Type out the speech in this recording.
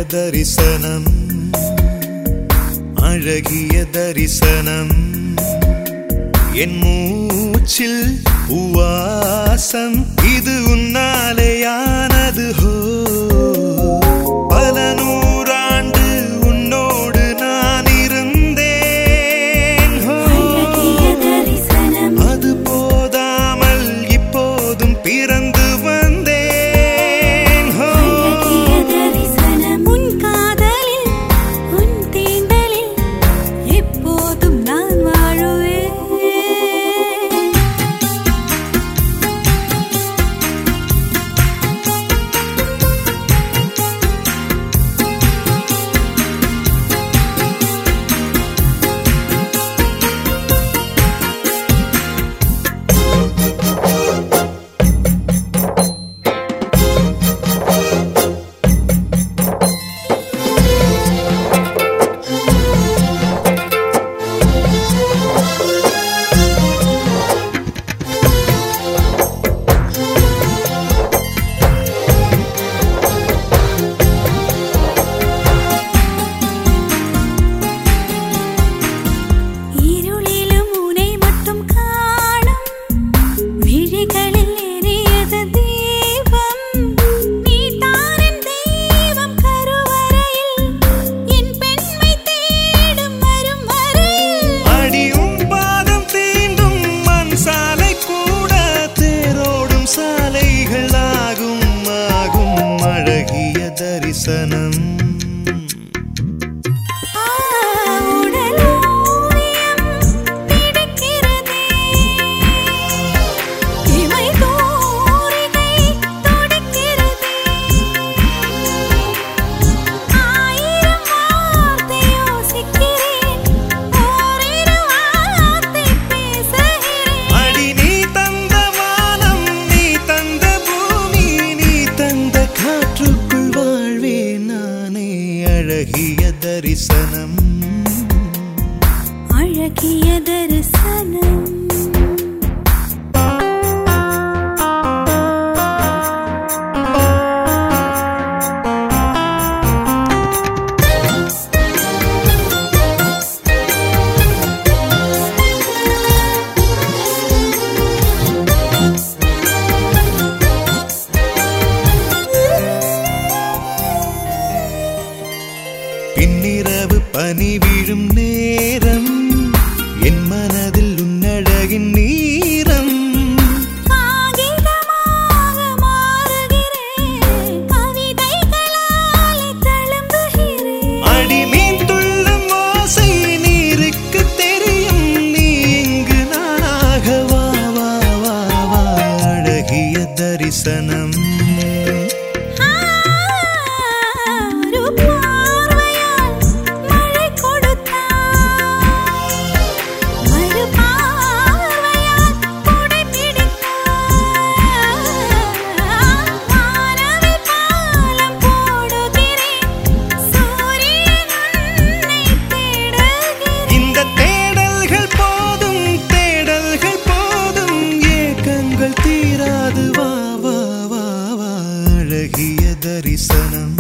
தரிசனம் அழகிய தரிசனம் என் மூச்சில் உவாசம் இது உன்னாலேயானது ஹோ பல நூறாண்டு உன்னோடு நான் இருந்தேன் ஹோ அழகிய தரிசனம் அது போதாமல் இப்போதும் பிறந்து வந்தேன் ஹோ அழகிய தரிசனம் உன் காதலில் உன் தீண்டலில் எப்போதும் நான் வாழுவேன் இருளிலும் உனை மட்டும் காணும் விழிகளில் எரியது தீபம் நீ தாரின் தெய்வம் கருவறையில் என் பெண்மை தேடும் வரும் வரையில் அடியும் பாதம் தீண்டும் மண் சாலை கூட தேரோடும் சாலைகள் ஆகும் ஆகும் அழகிய தரிசனம் ஆ உடலோரியம் பிடிக்கிறதே இமை தோரிகை துடிக்கிறதே ஆயிரம் வார்த்தை யோசிக்கிறேன் ஓரிரு வார்த்தை பேசுகிறேன் அடி நீ தந்த வானம் நீ தந்த பூமி நீ தந்த காற்றுக்குள் வாழ்வேன் நானே அழகிய தரிசனம் அழகிய தரிசனம் பின்னிரவு பனி விழும் நேரம் என் மனதில் உன்னழகின் நீரம் காகிதமாக மாறுகிறேன் கவிதைகளால் தழும்புகிறேன் அடி மீன் துள்ளும் ஓசை நீருக்கு தெரியும் நீ இங்கு நானாக வா வா வா வா அழகிய தரிசனம் ஒரு பார்வையால் மழை கொடுத்தாய் மறு பார்வையால் கொடை பிடித்தாய் வானவில் பாலம் போடுகிறேன் சூரியன் உன்னை தேடுகிறேன் இந்த தேடல்கள் போதும் தேடல்கள் போதும் ஏக்கங்கள் தீராது வா வா வா வா அழகிய தரிசனம்